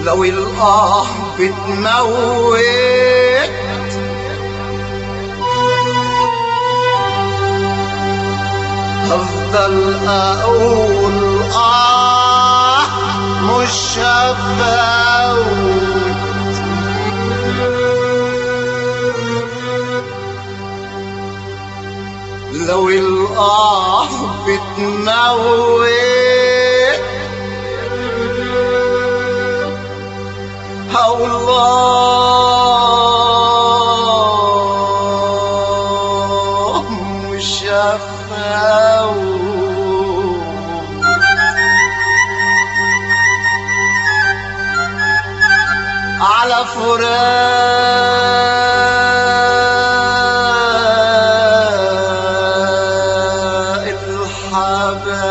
لو الآه بتموت هفضل أقول آه مش هفوت لو الآه بتموت الله مش هفوت على فراق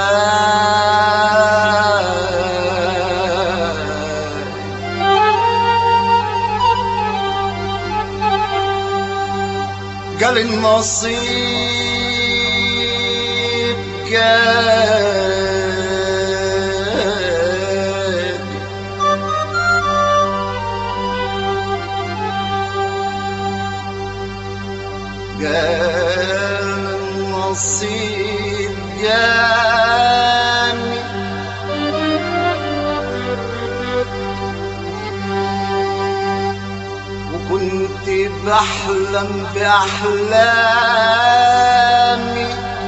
الحبايب قال النصيب جاد قال النصيب جاني وكنت بحلم بأحلامي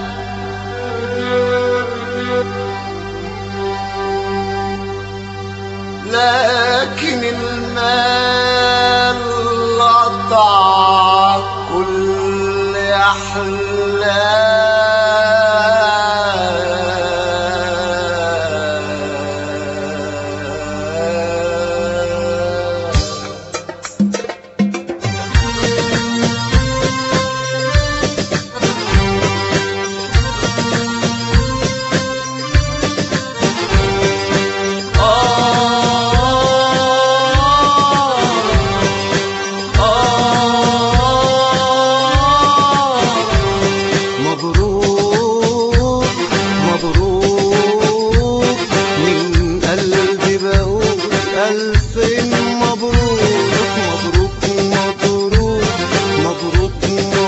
لكن المال قطع كل أحلام مبروك مبروك من قلبي بقول ألف مبروك مبروك مبروك مبروك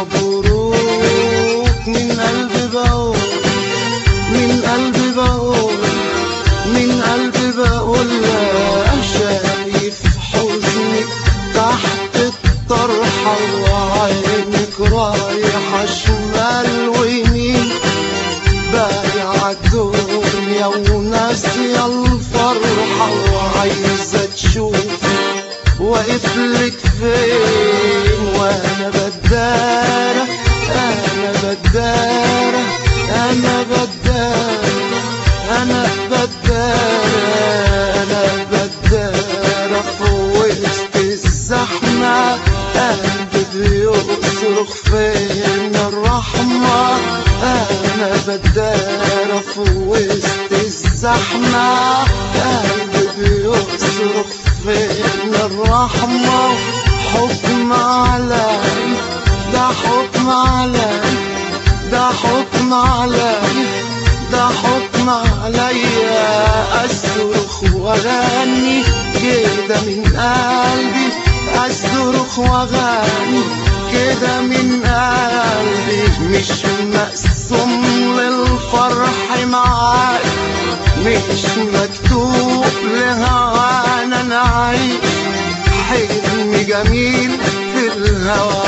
مبروك من قلبي بقول من قلبي بقول من قلبي بقول لا شايف حزنك تحت الطرحة وعينك رايحة شمال ويمين بايع الدنيا وناسية الفرحة وعايزة تشوف واقف لك فين وانا بدارة انا بدارة انا بدارة انا بدارة انا بدارة في وسط الزحمة قلبي بيصرخ فين الرحمة انا بدارة في وسط الزحمة قلبي بيصرخ فين الرحمة حكم علي ده حكم علي ده حكم علي ده حكم عليا أصرخ وأغني كده من قلبي أصرخ وأغني كده من قلبي مش مقسوم للفرح معاك مش مكتوب لهوانا نعيش حلم جميل في الهوى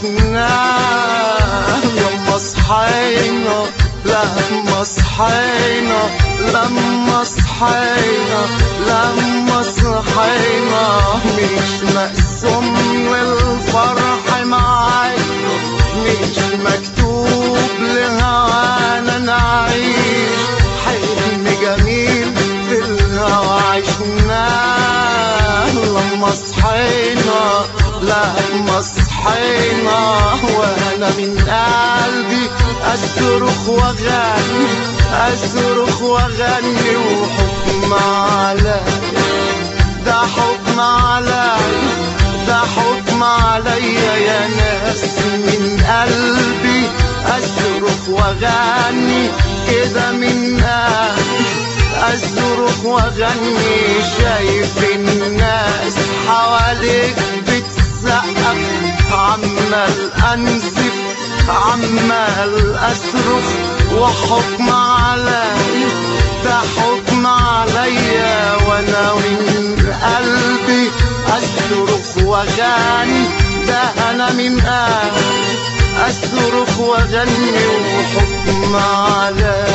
عشناه لما صحينا لما صحينا لما صحينا لما صحينا مش مقسوم للفرح معاك مش مكتوب لهوانا نعيش حلم جميل في الهوى عشناه لما صحينا لما صحينا وانا من قلبي اصرخ واغني اصرخ واغني وحكم عليا ده حكم عليا ده حكم عليا يا ناس من قلبي اصرخ واغني كده من قلبي اصرخ واغني شايف الناس حواليك بتسقف عمال انزف عمال اصرخ وحكم علي ده حكم عليا وانا من قلبي اصرخ واغني ده انا من قلبي اصرخ واغني وحكم عليا